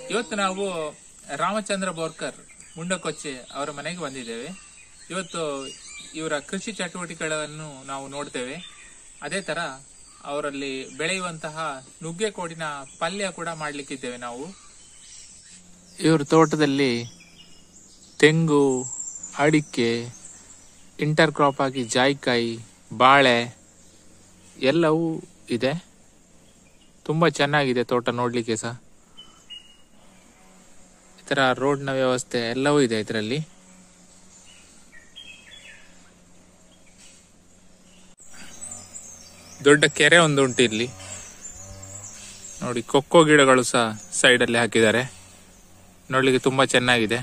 ಇವತ್ತು ನಾವು ರಾಮಚಂದ್ರ ಬೋರ್ಕರ್ ಮುಂಡಕೊಚ್ಚೆ ಅವರ ಮನೆಗೆ ಬಂದಿದ್ದೇವೆ ಇವತ್ತು ಇವರ ಕೃಷಿ ಚಟುವಟಿಕೆಗಳನ್ನು ನಾವು ನೋಡ್ತೇವೆ ಅದೇ ತರ ಅವರಲ್ಲಿ ಬೆಳೆಯುವಂತಹ ನುಗ್ಗೆಕೋಡಿನ ಪಲ್ಯ ಕೂಡ ಮಾಡ್ಲಿಕ್ಕಿದ್ದೇವೆ ನಾವು ಇವ್ರ ತೋಟದಲ್ಲಿ ತೆಂಗು ಅಡಿಕೆ ಇಂಟರ್ ಕ್ರಾಪ್ ಆಗಿ ಜಾಯಿಕಾಯಿ ಬಾಳೆ ಎಲ್ಲವೂ ಇದೆ ತುಂಬಾ ಚೆನ್ನಾಗಿದೆ ತೋಟ ನೋಡ್ಲಿಕ್ಕೆ ಸಹ ಈ ತರ ರೋಡ್ನ ವ್ಯವಸ್ಥೆ ಎಲ್ಲವೂ ಇದೆ ಇದರಲ್ಲಿ ದೊಡ್ಡ ಕೆರೆ ಒಂದು ಉಂಟು ಇಲ್ಲಿ ನೋಡಿ ಕೊಕ್ಕೋ ಗಿಡಗಳು ಸಹ ಸೈಡ್ ಅಲ್ಲಿ ಹಾಕಿದ್ದಾರೆ ನೋಡ್ಲಿಕ್ಕೆ ತುಂಬಾ ಚೆನ್ನಾಗಿದೆ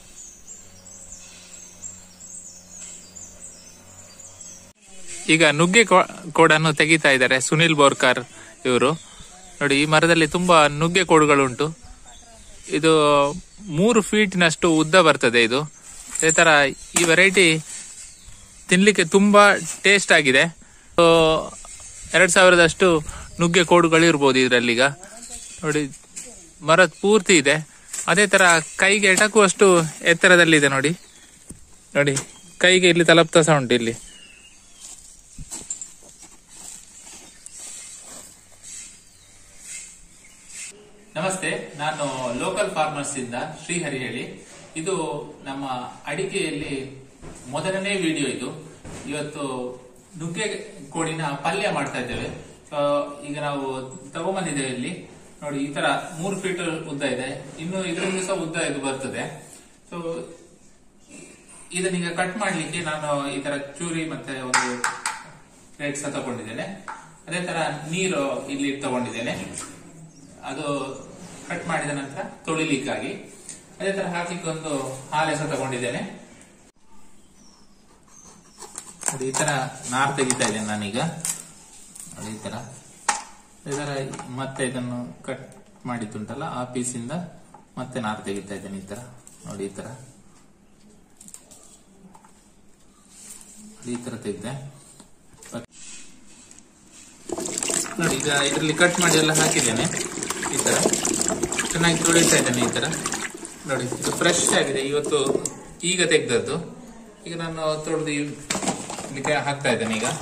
ಈಗ ನುಗ್ಗೆ ಕೋ- ಕೋಡನ್ನು ತೆಗಿತಾ ಇದ್ದಾರೆ ಸುನಿಲ್ ಬೋರ್ಕರ್ ಇವರು ನೋಡಿ ಈ ಮರದಲ್ಲಿ ತುಂಬಾ ನುಗ್ಗೆ ಕೋಡುಗಳುಂಟು ಇದು ಮೂರು ಫೀಟ್ನಷ್ಟು ಉದ್ದ ಬರ್ತದೆ ಇದು ಅದೇ ತರ ಈ ವೆರೈಟಿ ತಿನ್ಲಿಕ್ಕೆ ತುಂಬಾ ಟೇಸ್ಟ್ ಆಗಿದೆ ಸೊ, ಎರಡ್ ಸಾವಿರದಷ್ಟು ನುಗ್ಗೆ ಕೋಡುಗಳು ಇರ್ಬೋದು ಇದರಲ್ಲೀಗ ನೋಡಿ ಮರ ಪೂರ್ತಿ ಇದೆ ಅದೇ ತರ ಕೈಗೆ ಎಟಕುವಷ್ಟು ಎತ್ತರದಲ್ಲಿದೆ ನೋಡಿ ನೋಡಿ ಕೈಗೆ ಇಲ್ಲಿ ತಲುಪ್ತಾ ಸಹ ಉಂಟು ಇಲ್ಲಿ ನಮಸ್ತೆ ನಾನು ಲೋಕಲ್ ಫಾರ್ಮರ್ಸ್ ಇಂದ ಶ್ರೀಹರಿ ಹೇಳಿ ಇದು ನಮ್ಮ ಅಡಿಕೆಯಲ್ಲಿ ಮೊದಲನೇ ವಿಡಿಯೋ ಇದು ಇವತ್ತು ನುಗ್ಗೆ ಕೋಡಿನ ಪಲ್ಯ ಮಾಡ್ತಾ ಇದ್ದೇವೆ ಸೊ ಈಗ ನಾವು ತಗೊಂಬಂದಿದ್ದೇವೆ ಇಲ್ಲಿ ನೋಡಿ ಈ ತರ ಮೂರು ಫೀಟ್ ಉದ್ದ ಇದೆ ಇನ್ನು ಇದರಿಂದ ಸಹ ಉದ್ದ ಇದು ಬರ್ತದೆ ಸೊ ಇದನ್ನೀಗ ಕಟ್ ಮಾಡ್ಲಿಕ್ಕೆ ನಾನು ಈ ತರ ಚೂರಿ ಮತ್ತೆ ಒಂದು ಪ್ಲೇಟ್ ಸಹ ತಗೊಂಡಿದ್ದೇನೆ ಅದೇ ತರ ನೀರು ಇಲ್ಲಿ ತಗೊಂಡಿದ್ದೇನೆ ಅದು ಕಟ್ ಮಾಡಿದ ನಂತರ ತೊಳಿಲಿಕ್ಕಾಗಿ ಅದೇ ತರ ಹಾಕ್ಲಿಕ್ಕೆ ಒಂದು ಹಾಲೆ ಸಹ ತಗೊಂಡಿದ್ದೇನೆ ನೋಡಿ ಈ ತರ ನಾರ್ ತೆಗಿತಾ ಇದ್ದೇನೆ ನಾನೀಗ ನೋಡಿ ಈ ತರ ಈ ತರ ಮತ್ತೆ ಇದನ್ನು ಕಟ್ ಮಾಡಿದ್ದುಂಟಲ್ಲ ಆ ಪೀಸಿಂದ ಮತ್ತೆ ನಾರ್ ತೆಗಿತಾ ಇದ್ದೇನೆ ಈ ತರ ನೋಡಿ ಈ ತರ ಈ ತರ ತೆಗ್ದೆ ನೋಡಿ ಈಗ ಇದರಲ್ಲಿ ಕಟ್ ಮಾಡಿ ಎಲ್ಲ ಹಾಕಿದ್ದೇನೆ ಈ ತರ ಚೆನ್ನಾಗಿ ತೊಳಿತಾ ಇದ್ದೇನೆ ಈ ತರ ನೋಡಿ ಇದು ಫ್ರೆಶ್ ಆಗಿದೆ ಇವತ್ತು ಈಗ ತೆಗ್ದದ್ದು ಈಗ ನಾನು ತೊಳೆದು ಇದಕ್ಕೆ ಹಾಕ್ತಾ ಇದ್ದೇನೆ ಈಗ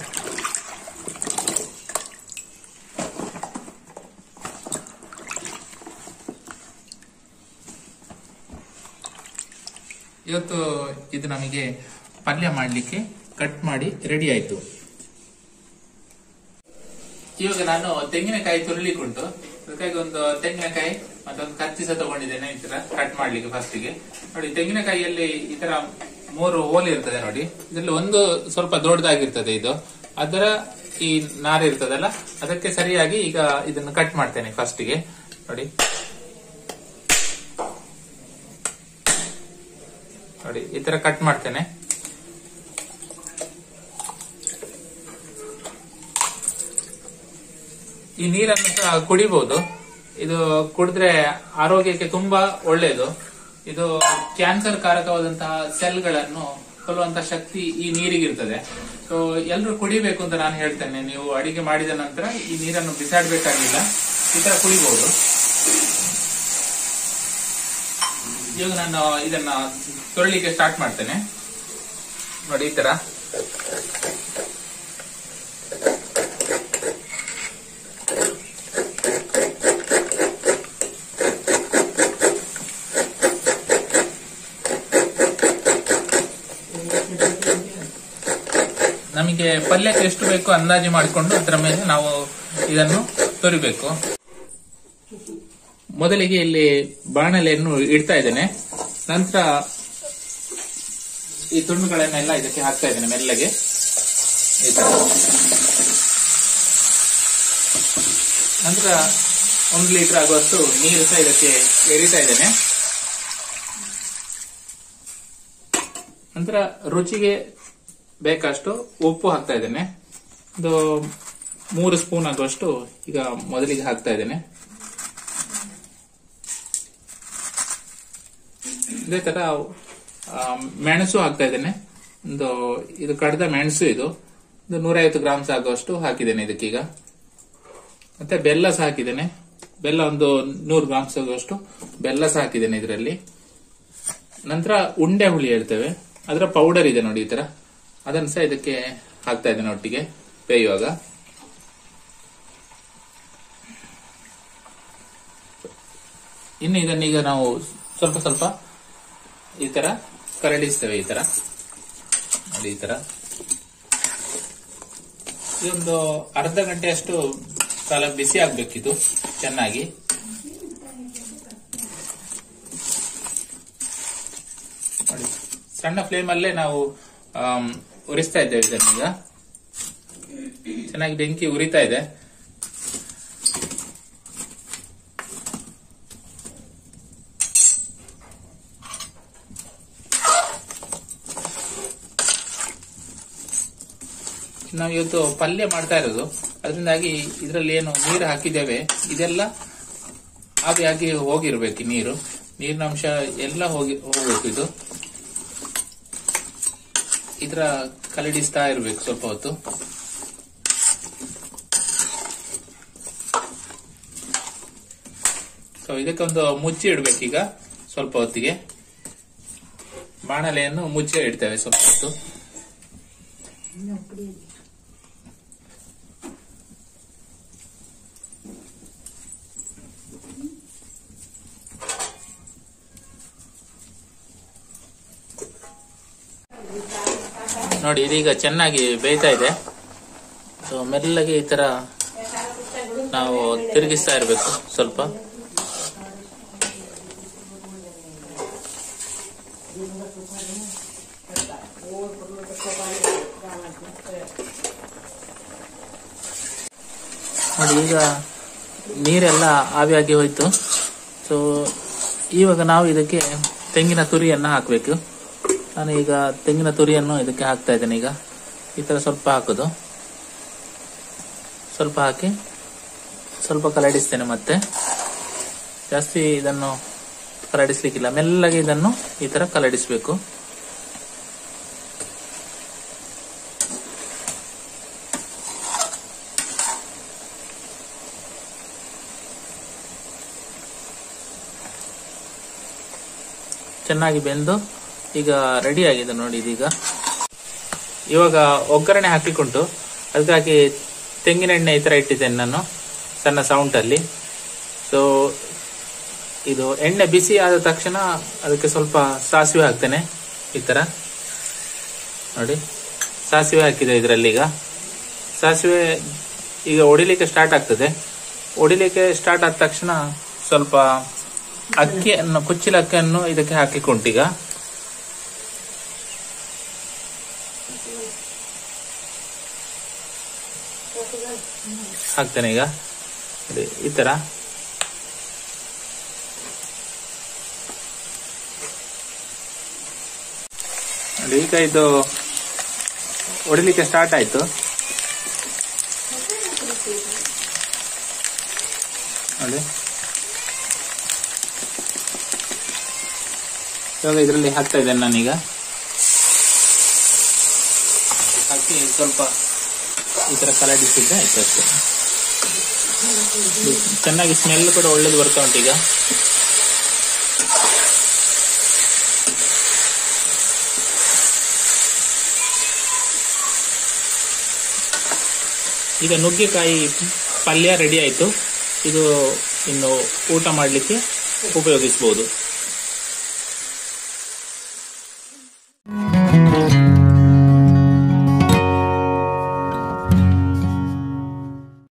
ಇವತ್ತು ಇದು ನಮಗೆ ಪಲ್ಯ ಮಾಡಲಿಕ್ಕೆ ಕಟ್ ಮಾಡಿ ರೆಡಿ ಆಯ್ತು ಇವಾಗ ನಾನು ತೆಂಗಿನಕಾಯಿ ತುರಿಲಿಕ್ಕೆ ಉಂಟು ಅದಕ್ಕಾಗಿ ಒಂದು ತೆಂಗಿನಕಾಯಿ ಮತ್ತೆ ಒಂದು ಕತ್ತಿ ಸಹ ತಗೊಂಡಿದ್ದೇನೆ ಈ ತರ ಕಟ್ ಮಾಡ್ಲಿಕ್ಕೆ ಫಸ್ಟಿಗೆ ನೋಡಿ ತೆಂಗಿನಕಾಯಿಯಲ್ಲಿ ಈ ತರ ಮೂರು ಹೋಲ್ ಇರ್ತದೆ ನೋಡಿ ಇದರಲ್ಲಿ ಒಂದು ಸ್ವಲ್ಪ ದೊಡ್ಡದಾಗಿರ್ತದೆ ಇದು ಅದರ ಈ ನಾರು ಇರ್ತದಲ್ಲ ಅದಕ್ಕೆ ಸರಿಯಾಗಿ ಈಗ ಇದನ್ನು ಕಟ್ ಮಾಡ್ತೇನೆ ಫಸ್ಟಿಗೆ ನೋಡಿ ನೋಡಿ ಈ ತರ ಕಟ್ ಮಾಡ್ತೇನೆ ಈ ನೀರನ್ನು ಸಹ ಕುಡಿಬಹುದು ಇದು ಕುಡಿದ್ರೆ ಆರೋಗ್ಯಕ್ಕೆ ತುಂಬಾ ಒಳ್ಳೆಯದು ಇದು ಕ್ಯಾನ್ಸರ್ ಕಾರಕವಾದಂತಹ ಸೆಲ್ಗಳನ್ನು ಕೊಲ್ಲುವಂತಹ ಶಕ್ತಿ ಈ ನೀರಿಗಿರ್ತದೆ ಸೊ ಎಲ್ಲರೂ ಕುಡಿಬೇಕು ಅಂತ ನಾನು ಹೇಳ್ತೇನೆ ನೀವು ಅಡಿಗೆ ಮಾಡಿದ ನಂತರ ಈ ನೀರನ್ನು ಬಿಸಾಡ್ಬೇಕಾಗಿಲ್ಲ ಈ ತರ ಕುಡಿಬಹುದು ಇವಾಗ ನಾನು ಇದನ್ನ ತೊರಲಿಕ್ಕೆ ಸ್ಟಾರ್ಟ್ ಮಾಡ್ತೇನೆ ನೋಡಿ ಈ ತರ ನಮಗೆ ಪಲ್ಯಕ್ಕೆ ಎಷ್ಟು ಬೇಕು ಅಂದಾಜು ಮಾಡಿಕೊಂಡು ಅದರ ಮೇಲೆ ನಾವು ಇದನ್ನು ತೊರಿಬೇಕು ಮೊದಲಿಗೆ ಇಲ್ಲಿ ಬಾಣಲೆಯನ್ನು ಇಡ್ತಾ ಇದ್ದೇನೆ ನಂತರ ಈ ತುಂಡುಗಳನ್ನೆಲ್ಲ ಇದಕ್ಕೆ ಹಾಕ್ತಾ ಇದ್ದೇನೆ ಮೆಲ್ಲಗೆ ಈ ತರ ನಂತರ ಒಂದು ಲೀಟರ್ ಆಗುವಷ್ಟು ನೀರು ಸಹ ಇದಕ್ಕೆ ಎರಿತಾ ಇದ್ದೇನೆ ನಂತರ ರುಚಿಗೆ ಬೇಕಷ್ಟು ಉಪ್ಪು ಹಾಕ್ತಾ ಇದ್ದೇನೆ ಒಂದು ಮೂರು ಸ್ಪೂನ್ ಆಗುವಷ್ಟು ಈಗ ಮೊದಲಿಗೆ ಹಾಕ್ತಾ ಇದ್ದೇನೆ ಇದೇ ತರ ಆ, ಮೆಣಸು ಹಾಕ್ತಾ ಇದ್ದೇನೆ ಒಂದು ಇದು ಕಡ್ದ ಮೆಣಸು ಇದು ಒಂದು ನೂರೈವತ್ತು ಗ್ರಾಮ್ಸ್ ಆಗುವಷ್ಟು ಹಾಕಿದ್ದೇನೆ ಇದಕ್ಕೀಗ ಮತ್ತೆ ಬೆಲ್ಲ ಸಹ ಹಾಕಿದ್ದೇನೆ ಬೆಲ್ಲ ಒಂದು ನೂರು ಗ್ರಾಮ್ಸ್ ಆಗುವಷ್ಟು ಬೆಲ್ಲ ಸಹ ಹಾಕಿದ್ದೇನೆ ಇದರಲ್ಲಿ ನಂತರ ಉಂಡೆ ಹುಳಿ ಹೇಳ್ತೇವೆ ಅದರ ಪೌಡರ್ ಇದೆ ನೋಡಿ ಈ ತರ ಅದನ್ನು ಸಹ ಇದಕ್ಕೆ ಹಾಕ್ತಾ ಇದ್ದೇನೆ ಒಟ್ಟಿಗೆ ಬೇಯುವಾಗ ಇನ್ನು ಇದನ್ನೀಗ ನಾವು ಸ್ವಲ್ಪ ಸ್ವಲ್ಪ ಈ ತರ ಕರಡಿಸ್ತೇವೆ ಈ ತರ ನೋಡಿ ಈ ತರ ಇದೊಂದು ಅರ್ಧ ಗಂಟೆಯಷ್ಟು ಕಾಲ ಬಿಸಿ ಆಗ್ಬೇಕಿದು ಚೆನ್ನಾಗಿ ನೋಡಿ ಸಣ್ಣ ಫ್ಲೇಮ್ ಅಲ್ಲೇ ನಾವು ಆಮ್, ಉರಿಸ್ತಾ ಇದ್ದೇವೆ ಇದನ್ನೀಗ ಚೆನ್ನಾಗಿ ಬೆಂಕಿ ಉರಿತಾ ಇದೆ ನಾವು ಇವತ್ತು ಪಲ್ಯ ಮಾಡ್ತಾ ಇರೋದು ಅದರಿಂದಾಗಿ ಇದರಲ್ಲಿ ಏನು ನೀರು ಹಾಕಿದ್ದೇವೆ ಇದೆಲ್ಲ ಆವಿಯಾಗಿ ಹೋಗಿರ್ಬೇಕು ಈ ನೀರು ನೀರಿನ ಅಂಶ ಎಲ್ಲ ಹೋಗಿ ಹೋಗ್ಬೇಕು ಇದು ಇದರ ಕಲಡಿಸ್ತಾ ಇರ್ಬೇಕು ಸ್ವಲ್ಪ ಹೊತ್ತು ಸೊ ಇದಕ್ಕೆ ಒಂದು ಮುಚ್ಚಿ ಇಡ್ಬೇಕೀಗ ಸ್ವಲ್ಪ ಹೊತ್ತಿಗೆ ಬಾಣಲೆಯನ್ನು ಮುಚ್ಚಿ ಇಡ್ತೇವೆ ಸ್ವಲ್ಪ ಹೊತ್ತು ನೋಡಿ ಇದೀಗ ಚೆನ್ನಾಗಿ ಬೇಯ್ತಾ ಇದೆ ಸೊ ಮೆಲ್ಲಗೆ ಈ ತರ ನಾವು ತಿರುಗಿಸ್ತಾ ಇರಬೇಕು ಸ್ವಲ್ಪ ನೋಡಿ ಈಗ ನೀರೆಲ್ಲ ಆವಿಯಾಗಿ ಹೋಯ್ತು ಸೊ ಇವಾಗ ನಾವು ಇದಕ್ಕೆ ತೆಂಗಿನ ತುರಿಯನ್ನ ಹಾಕಬೇಕು ನಾನು ಈಗ ತೆಂಗಿನ ತುರಿಯನ್ನು ಇದಕ್ಕೆ ಹಾಕ್ತಾ ಇದ್ದೇನೆ ಈಗ ಈ ತರ ಸ್ವಲ್ಪ ಹಾಕುದು ಸ್ವಲ್ಪ ಹಾಕಿ ಸ್ವಲ್ಪ ಕಲಡಿಸ್ತೇನೆ ಮತ್ತೆ ಜಾಸ್ತಿ ಇದನ್ನು ಕಲಡಿಸ್ಲಿಕ್ಕಿಲ್ಲ ಮೆಲ್ಲಗೆ ಇದನ್ನು ಈ ತರ ಕಲಡಿಸ್ಬೇಕು ಚೆನ್ನಾಗಿ ಬೆಂದು ಈಗ ರೆಡಿ ಆಗಿದೆ ನೋಡಿ ಇದೀಗ ಇವಾಗ ಒಗ್ಗರಣೆ ಹಾಕಿಕೊಂಡು ಅದಕ್ಕಾಗಿ ತೆಂಗಿನೆಣ್ಣೆ ಈ ತರ ಇಟ್ಟಿದ್ದೇನೆ ನಾನು ಸಣ್ಣ ಸೌಂಟ್ ಅಲ್ಲಿ ಸೊ ಇದು ಎಣ್ಣೆ ಬಿಸಿ ಆದ ತಕ್ಷಣ ಅದಕ್ಕೆ ಸ್ವಲ್ಪ ಸಾಸಿವೆ ಹಾಕ್ತೇನೆ ಈ ತರ ನೋಡಿ ಸಾಸಿವೆ ಹಾಕಿದೆ ಇದರಲ್ಲಿ ಈಗ ಸಾಸಿವೆ ಈಗ ಒಡಿಲಿಕ್ಕೆ ಸ್ಟಾರ್ಟ್ ಆಗ್ತದೆ ಒಡಿಲಿಕ್ಕೆ ಸ್ಟಾರ್ಟ್ ಆದ ತಕ್ಷಣ ಸ್ವಲ್ಪ ಅಕ್ಕಿಯನ್ನು ಕುಚ್ಚಿಲ ಅಕ್ಕಿಯನ್ನು ಇದಕ್ಕೆ ಹಾಕಿಕೊಂಡೀಗ ಹಾಕ್ತೇನೆ ಈಗ ನೋಡಿ, ಈ ತರ ನೋಡಿ, ಈಗ ಇದು ಹೊಡಿಲಿಕ್ಕೆ ಸ್ಟಾರ್ಟ್ ಆಯ್ತು ನೋಡಿ ಇವಾಗ ಇದರಲ್ಲಿ ಹಾಕ್ತಾ ಇದ್ದೇನೆ ನಾನೀಗ ಹಾಕಿ ಸ್ವಲ್ಪ ಈ ತರ ಕಲಡಿಸಿದ್ರೆ ಆಯ್ತು ಅಷ್ಟೇ ಇದು ಚೆನ್ನಾಗಿ ಸ್ಮೆಲ್ ಕೂಡ ಒಳ್ಳೇದು ಬರ್ತಾ ಉಂಟು ಈಗ ಈಗ ನುಗ್ಗೆಕಾಯಿ ಪಲ್ಯ ರೆಡಿ ಆಯ್ತು ಇದು ಇನ್ನು ಊಟ ಮಾಡಲಿಕ್ಕೆ ಉಪಯೋಗಿಸಬಹುದು